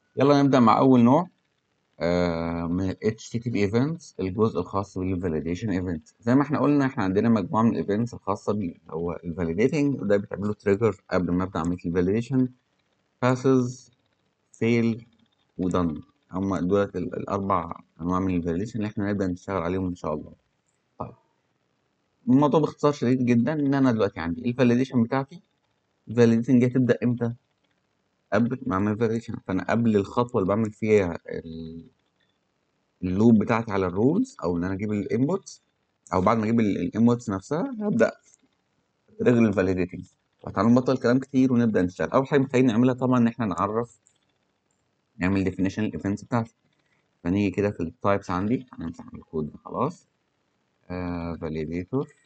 يلا نبدأ مع أول نوع آه، من ال HTTP events الجزء الخاص بال validation event زي ما احنا قلنا احنا عندنا مجموعة من الايفنتس الخاصة بيه هو ال validating وده بتعمله trigger قبل ما ابدأ عملية ال validation passes fail و done هما دولت ال- الأربع أنواع من ال validation اللي احنا نبدأ نشتغل عليهم إن شاء الله طيب الموضوع باختصار شديد جدا إن أنا دلوقتي عندي ال validation بتاعتي ال validating دي هتبدأ إمتى؟ قبل ما أعمل validation فأنا قبل الخطوة اللي بعمل فيها ال اللوب بتاعتي على الرولز او ان انا اجيب الانبوتس او بعد ما اجيب الانبوتس نفسها هبدا رجل الفاليديتنج وتعالوا نبطل كلام كتير ونبدا نشتغل اول حاجه محتاجين نعملها طبعا ان احنا نعرف نعمل ديفينيشن الايفنتس بتاعتي فنيجي كده في التايبس عندي هنمسح الكود ده خلاص فاليديتور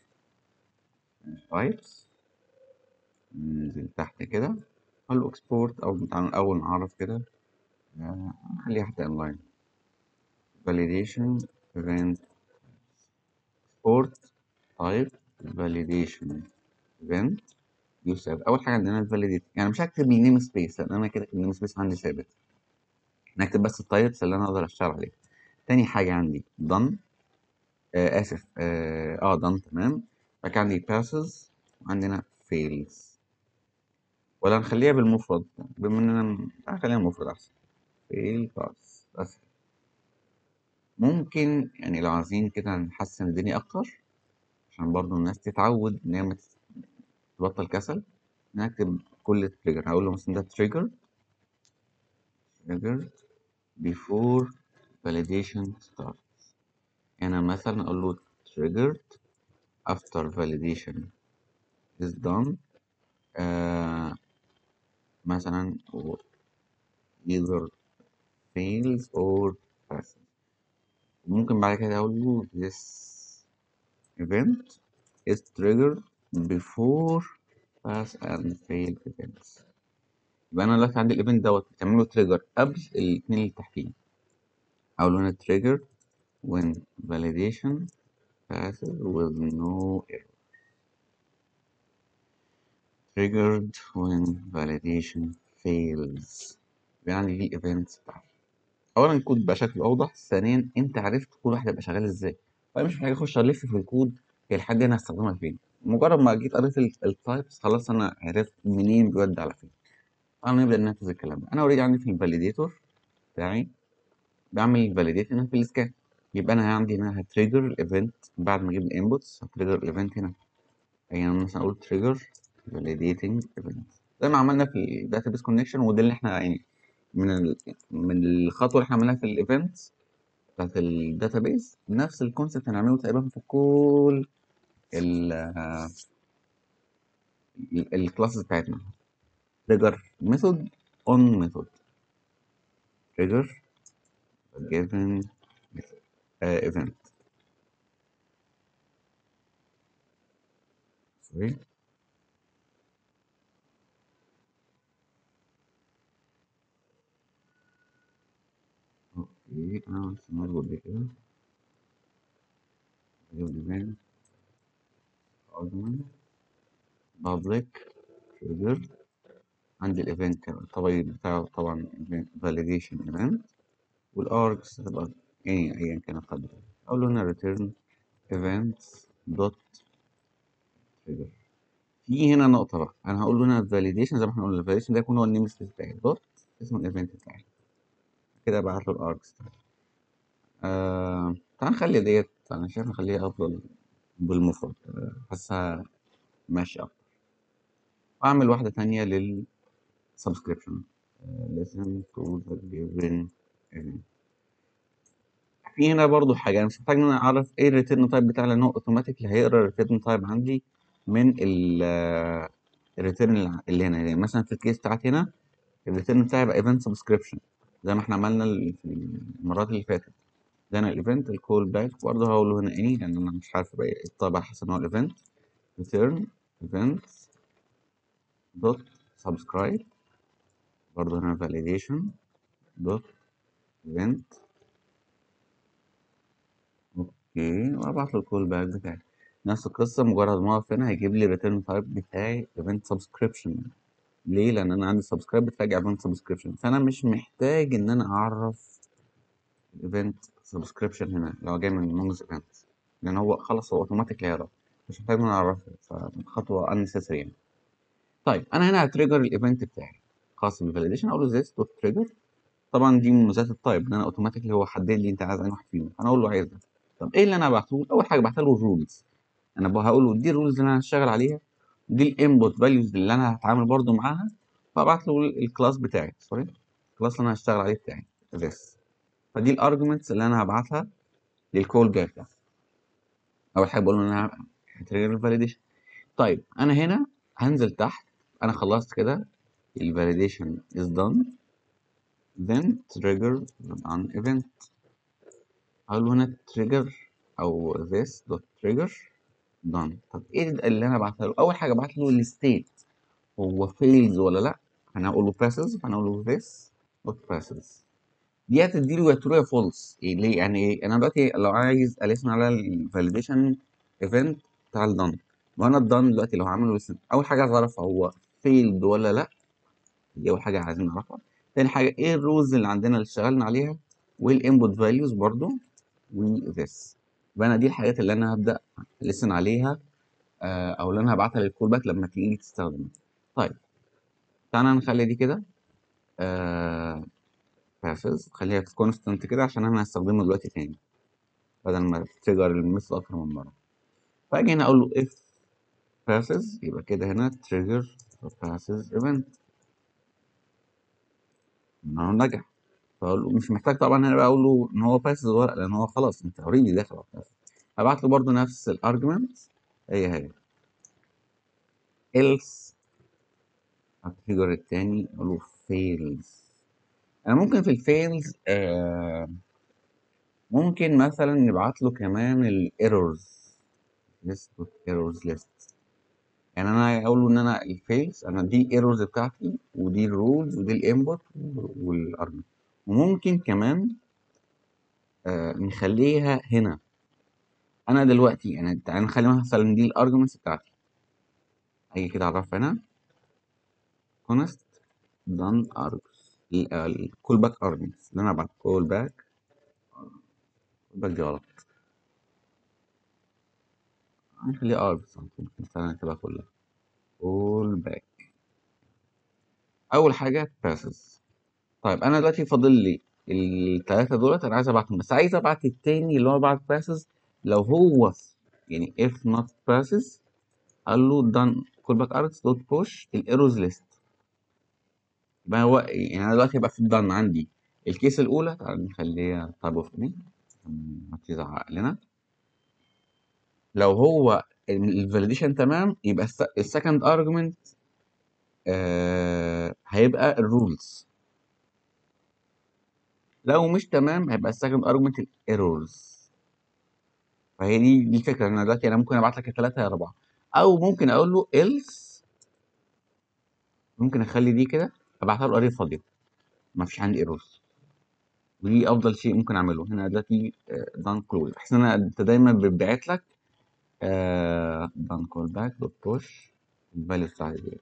تايبس ننزل تحت كده اقول له اكسبورت او تعالوا الاول نعرف كده آه، نخليها حتى انلاين validation event export type validation event يساوي اول حاجه عندنا الفاليديت يعني مش هكتب النيم سبيس لان انا كده النيم سبيس عندي ثابت نكتب بس التايبس اللي انا اقدر اشتغل عليه تاني حاجه عندي done آه اسف اه, آه done تمام بعد كده عندي passes وعندنا fails ولا نخليها بالمفرد بما اننا تعال خليها مفرد احسن fail pass بس ممكن يعني لو عايزين كده نحسن الدنيا اكتر عشان برضو الناس تتعود ان هي ما تبطل كسل نكتب كل تريجر هقول له مثلا ده تريجر triggered before validation starts هنا مثلا اقول له triggered after validation is done آه مثلا either fails or passes ممكن بعد كده اقول له this event is triggered before pass and fail events يبقى انا دلوقتي عندي الايفنت دوت بتعمل له تريجر قبل الاثنين اللي تحتيه اقول له هنا trigger when validation passes with no error triggered when validation fails يبقى عندي دي الايفنتس بتاعتي اولا الكود بقى شكله اوضح ثانيا انت عرفت كل واحد هيبقى شغال ازاي فانا مش محتاج اخش الف في الكود هي الحاجه دي انا هستخدمها فين مجرد ما جيت قريت التايبس خلاص انا عرفت منين بيودي على فين تعالوا نبدا ننفذ الكلام ده انا اوريدي عندي في الفاليديتور بتاعي بعمل فاليديت هنا في السكان يبقى انا عندي هنا هتريجر الايفنت بعد ما اجيب الانبوتس هتريجر الايفنت هنا يعني مثلا اقول تريجر validating event زي ما عملنا في الداتابيس كونكشن وده اللي احنا يعني من ال... من الخطوه اللي احنا عملناها في الايفنت بتاعت الداتابيس نفس الكونسيبت هنعمله تقريبا في كل ال الكلاسز بتاعتنا trigger method on method trigger given uh, event sorry اوكي انا بس نظبط دي كده give event argument public trigger عندي الايفنت طبعا بتاعه طبعا validation event والارجز هتبقى ايه ايا كان القدر اقول له هنا return events dot trigger في هنا نقطة بقى أنا هقول له هنا validation زي ما احنا قلنا validation ده يكون هو النيم سبيس بتاعي دوت اسم الايفنت بتاعي كده ابعت له الارجز آه تعال نخلي ديت أنا شايف نخليها أفضل بالمفرد آه، حاسها ماشي أكتر وأعمل واحدة تانية لل subscription آه، listen to the given event في هنا برضو حاجة أنا مش محتاج إن أنا أعرف إيه الريتيرن تايب بتاعي لأن هو أوتوماتيكلي هيقرا الريتيرن تايب عندي من ال الريتيرن اللي هنا يعني مثلا في الكيس بتاعتي هنا الريتيرن بتاعي يبقى ايفنت سبسكريبشن زي ما احنا عملنا ال- في المرات اللي فاتت ده انا الايفنت الكول باك برضه هقول له هنا اني لان انا مش عارف يبقى ايه الطابع حسب ان هو الايفنت ريتيرن ايفنت دوت سبسكرايب برضه هنا validation دوت ايفنت اوكي وابعت له الكول باك بتاعي نفس القصه مجرد ما اقف هنا هيجيب لي الريتيرن تايب بتاعي ايفنت سبسكريبشن ليه لان انا عندي سبسكرايب بتراجع ايفنت سبسكريبشن فانا مش محتاج ان انا اعرف الايفنت سبسكريبشن هنا لو جاي من مونجز ايفنت لان هو خلاص هو اوتوماتيك هيعرف مش محتاج ان انا اعرفه فخطوه unnecessary يعني طيب انا هنا هتريجر الايفنت بتاعي خاص بالفاليديشن اقول له this دوت تريجر طبعا دي من مميزات التايب ان انا اوتوماتيكلي هو حدد لي انت عايز انهي واحد فيهم انا اقول له عايز ده طب ايه اللي انا بعته له اول حاجه بعت له الرولز انا بقى هقول له دي الرولز اللي انا هشتغل عليها دي الانبوت فاليوز اللي انا هتعامل برضو معاها فابعت له الكلاس بتاعي سوري الكلاس اللي انا هشتغل عليه بتاعي this فدي الارجيومنتس اللي انا هبعتها للكول باك ده اول حاجه بقول له ان انا هتريجر الفاليديشن طيب انا هنا هنزل تحت انا خلصت كده الفاليديشن is done then trigger an event هقول له هنا trigger او this dot trigger done طب ايه اللي انا بعتها له اول حاجه بعت له الستيت هو fails ولا لا انا هقول له passes فانا اقول له this dot passes دي هتدي له يا true يا false إيه ليه يعني ايه انا دلوقتي لو عايز الاسم على الفاليديشن ايفنت بتاع الدن وانا الدن دلوقتي لو هعمله اسم اول حاجه عايز اعرفها هو failed ولا لا دي اول حاجه عايزين نعرفها تاني حاجه ايه الرولز اللي عندنا اللي اشتغلنا عليها والانبوت فاليوز برضو وذس يبقى انا دي الحاجات اللي انا هبدا لسن عليها آه، او اللي انا هبعتها للكول باك لما تيجي تستخدمها طيب تعالى نخلي دي كده آه passes خليها كونستنت كده عشان انا هستخدمه دلوقتي تاني بدل ما تريجر المثل اكتر من مره فاجي هنا اقول له if passes يبقى كده هنا trigger passes event انه نجح فاقول له مش محتاج طبعا هنا بقى اقول له ان هو passes ولا لأ، لان هو خلاص انت اوريدي داخل على passes هبعت له برضه نفس الارجيومنت هي هي else التريجر التاني اقول له fails انا ممكن في الفيلز آه ممكن مثلا نبعت له كمان الايرورز list ايرورز list يعني انا اقول له ان انا الفيلز انا دي الايرورز بتاعتي ودي الرولز ودي الانبوت والارجمنت وممكن كمان آه نخليها هنا انا دلوقتي يعني تعالى نخلي مثلا دي الارجمنتس بتاعتي اجي كده اعرف هنا const done args الكول باك ارجمنتس اللي انا بعت كول باك باك دي غلط هنخليها ارجز مثلا تبقى كلها كول باك اول حاجه باسز طيب انا دلوقتي فاضل لي الثلاثه دولت انا عايز ابعتهم بس عايز ابعت التاني اللي هو بعت باسز لو هو يعني if not passes قال له done callback args dot push الايروز ليست يبقى هو يعني انا دلوقتي هيبقى في الدن عندي الكيس الاولى تعال نخليها تايب اوف مي ما تزعق لنا لو هو الفاليديشن تمام يبقى السكند ارجمنت آه هيبقى الرولز لو مش تمام هيبقى السكند ارجمنت الايرورز فهي دي دي الفكره انا دلوقتي انا ممكن ابعت لك الثلاثه يا اربعه او ممكن اقول له else ممكن اخلي دي كده ابعتها له اري فاضيه ما فيش عندي ايرورز ودي افضل شيء ممكن اعمله هنا دلوقتي دان كلوز بحيث ان انا انت دايما بتبعت لك دان كول باك دوت بوش الفاليو بتاعتي ديت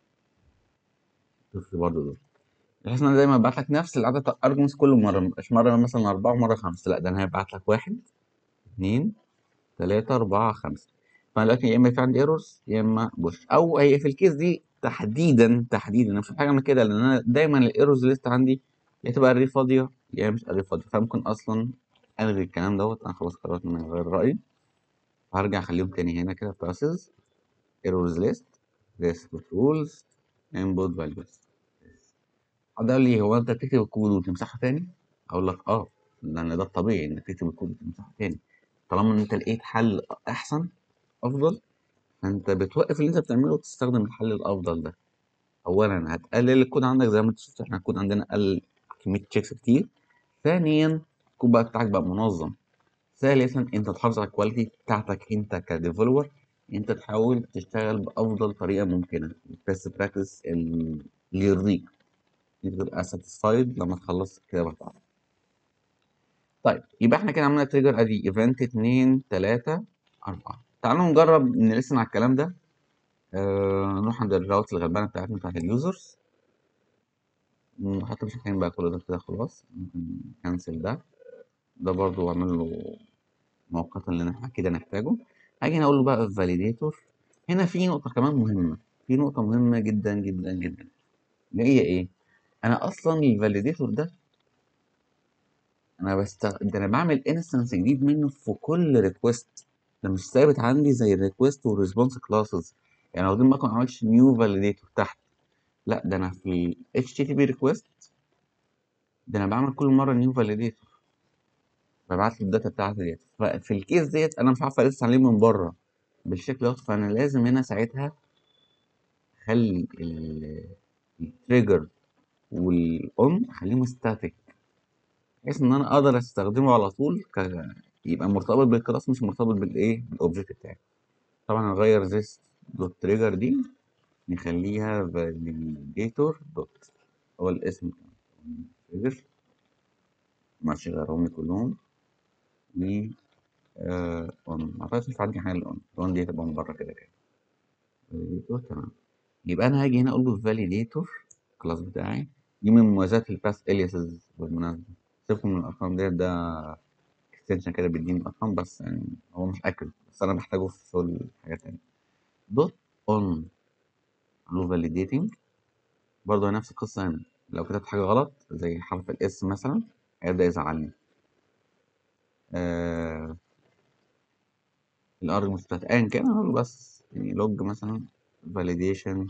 شوف لي برضه دول بحيث ان انا دايما ببعت لك نفس العدد بتاع الارجمنتس كل مره مش مره مثلا اربعه ومره خمسه لا ده انا هبعت لك واحد اثنين ثلاثه اربعه خمسه فانا دلوقتي يا اما في عندي ايرورز يا اما بوش او هي في الكيس دي تحديدا تحديدا انا مش محتاج اعمل كده لان انا دايما الايرورز ليست عندي يا تبقى الري فاضيه يا مش الري فاضيه فممكن اصلا الغي الكلام دوت انا خلاص قررت ان انا اغير رايي هرجع اخليهم تاني هنا كده process errors list list with rules input values حد قال لي هو انت بتكتب الكود وتمسحه تاني اقول لك اه لان ده الطبيعي انك تكتب الكود وتمسحه تاني طالما ان انت لقيت حل احسن افضل فانت بتوقف اللي انت بتعمله وتستخدم الحل الافضل ده اولا هتقلل الكود عندك زي ما انت شفت احنا الكود عندنا قل كميه تشيكس كتير ثانيا الكود بقى بتاعك بقى منظم ثالثا انت تحافظ على الكواليتي بتاعتك انت كديفلوبر انت تحاول تشتغل بافضل طريقه ممكنه البيست براكتس اللي يرضيك تبقى ساتيسفايد لما تخلص الكتابه بتاعتك طيب يبقى احنا كده عملنا تريجر ادي ايفنت 2 3 4 تعالوا نجرب نلسن على الكلام ده آه نروح عند الراوت الغلبانة بتاعتنا بتاعت اليوزرز نحط بشكل تاني بقى كل ده كده خلاص ممكن كنسل ده ده برضو اعمل له مؤقتا اللي انا كده نحتاجه هاجي هنا اقول له بقى فاليديتور هنا في نقطة كمان مهمة في نقطة مهمة جدا جدا جدا اللي هي ايه انا اصلا الفاليديتور ده انا بست ده انا بعمل انستنس جديد منه في كل ريكوست ده مش ثابت عندي زي الريكوست والريسبونس كلاسز يعني لو دي ما كنت عملتش نيو فاليديتور تحت لا ده انا في ال HTTP request ده انا بعمل كل مره نيو فاليديتور ببعت له الداتا بتاعتي ديت ففي الكيس ديت انا مش عارف اليس عليه من بره بالشكل ده فانا لازم هنا ساعتها اخلي التريجر والاون اخليهم ستاتيك بحيث ان انا اقدر استخدمه على طول ك... يبقى مرتبط بالكلاس مش مرتبط بالايه بالاوبجكت بتاعي طبعا هنغير this دوت تريجر دي نخليها validator دوت هو الاسم تريجر معرفش غيرهم لي كلهم و آه اون ما اعتقدش في عندي حاجه الاون الاون دي تبقى من بره كده كده validator تمام يبقى انا هاجي هنا اقول له validator الكلاس بتاعي دي من مميزات الباس الياسز بالمناسبه سيبكم من الارقام ديت ده اكستنشن كده بيديني ارقام بس يعني هو مش اكل بس انا محتاجه في شغل حاجات تانية دوت اون له validating برضه نفس القصة هنا لو كتبت حاجة غلط زي حرف الاس مثلا هيبدأ يزعلني آه الارجمنت بتاعت ايا كان اقول له بس يعني لوج مثلا validation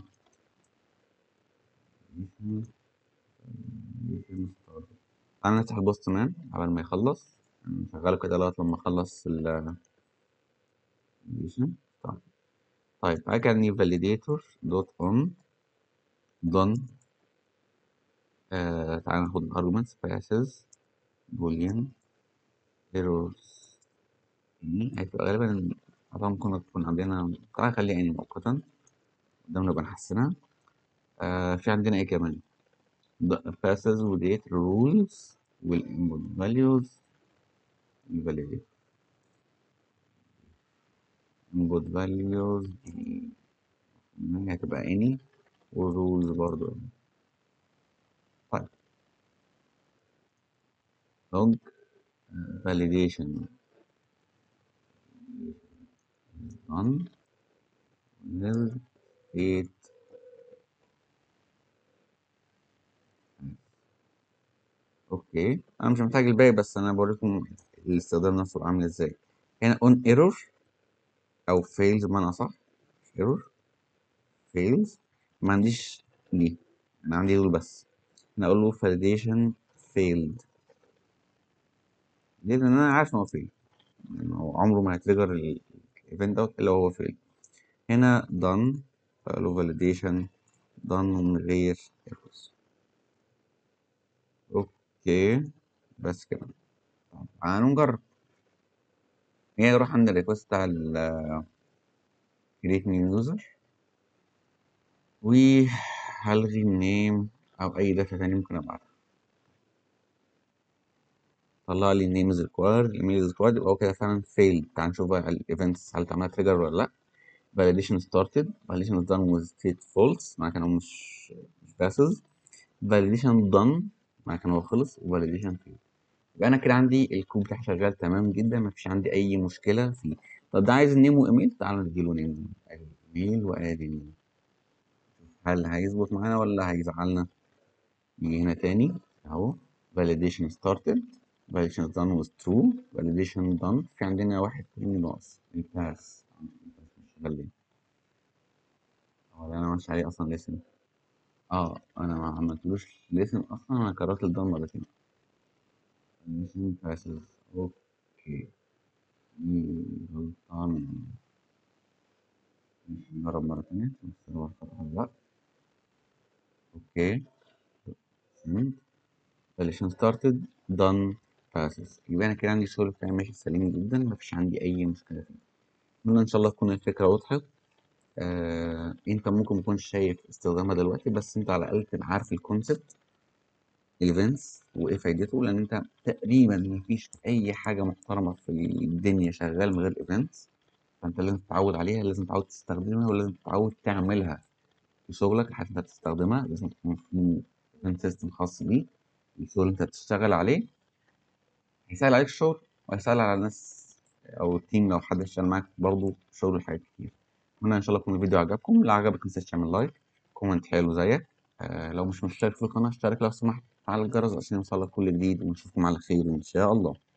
انا نفتح البوست مان قبل ما يخلص نشغله كده لغاية لما اخلص ال طيب طيب حاجة new validator dot on done آه تعالى ناخد الارجمنتس passes boolean errors يعني هتبقى غالبا طبعا ممكن تكون عندنا تعالى نخليها يعني مؤقتا قدام نبقى نحسنها آه في عندنا ايه كمان passes وديت rules والinput values validate input values دي هتبقى any والrules برضو طيب log validation done nil eight اوكي انا مش محتاج الباقي بس انا بوريكم الاستخدام نفسه عامل ازاي هنا on error او fails بمعنى اصح error fails ما عنديش دي انا عندي دول بس انا اقول له validation failed ليه لان انا عارف ان هو fail يعني هو عمره ما هيتريجر الايفنت دوت الا هو fail هنا done اقول له validation done من غير errors اوكي بس كده طب تعالوا نجرب هي نروح عند الريكوست بتاع ال create new user وهلغي النيم او اي داتا تاني ممكن ابعتها طلع لي النيم از ريكوايرد الايميل از ريكوايرد يبقى هو كده فعلا فيل تعال نشوف بقى الايفنتس هل اتعملت تريجر ولا لا validation started validation is done with state false معنى كان هو مش مش passes validation done معنى كان هو خلص وvalidation failed يبقى انا كده عندي الكود بتاعي شغال تمام جدا مفيش عندي اي مشكله فيه طب ده عايز نيم وايميل تعال نديله نيم ادي ايميل وادي نيم هل هيظبط معانا ولا هيزعلنا نيجي هنا تاني اهو validation started validation done with true validation done في عندنا واحد تاني ناقص الباس مش شغال ليه هو انا مش عليه اصلا لسن اه انا ما عملتلوش لسن اصلا انا كررت الدون مرتين validation passes اوكي دي غلطان مش نجرب مرة تانية بس هو فتح لا اوكي send validation started done passes يبقى انا كده عندي الشغل بتاعي ماشي سليم جدا مفيش عندي اي مشكلة فيه اتمنى ان شاء الله تكون الفكرة وضحت آه، انت ممكن متكونش شايف استخدامها دلوقتي بس انت على الاقل تبقى عارف الكونسبت ايفنتس وايه فايدته لان انت تقريبا مفيش اي حاجه محترمه في الدنيا شغال من غير ايفنتس فانت لازم تتعود عليها لازم تتعود تستخدمها ولازم تتعود تعملها في شغلك لحد انت تستخدمها لازم تكون في ايفنت سيستم خاص بيك الشغل اللي انت هتشتغل عليه هيسهل عليك الشغل وهيسهل على الناس او التيم لو حد اشتغل معاك برضه شغل حاجات كتير اتمنى ان شاء الله يكون الفيديو عجبكم لو عجبك متنساش تعمل لايك كومنت حلو زيك آه لو مش مشترك في القناه اشترك لو سمحت على الجرس عشان يوصلك كل جديد ونشوفكم على خير ان شاء الله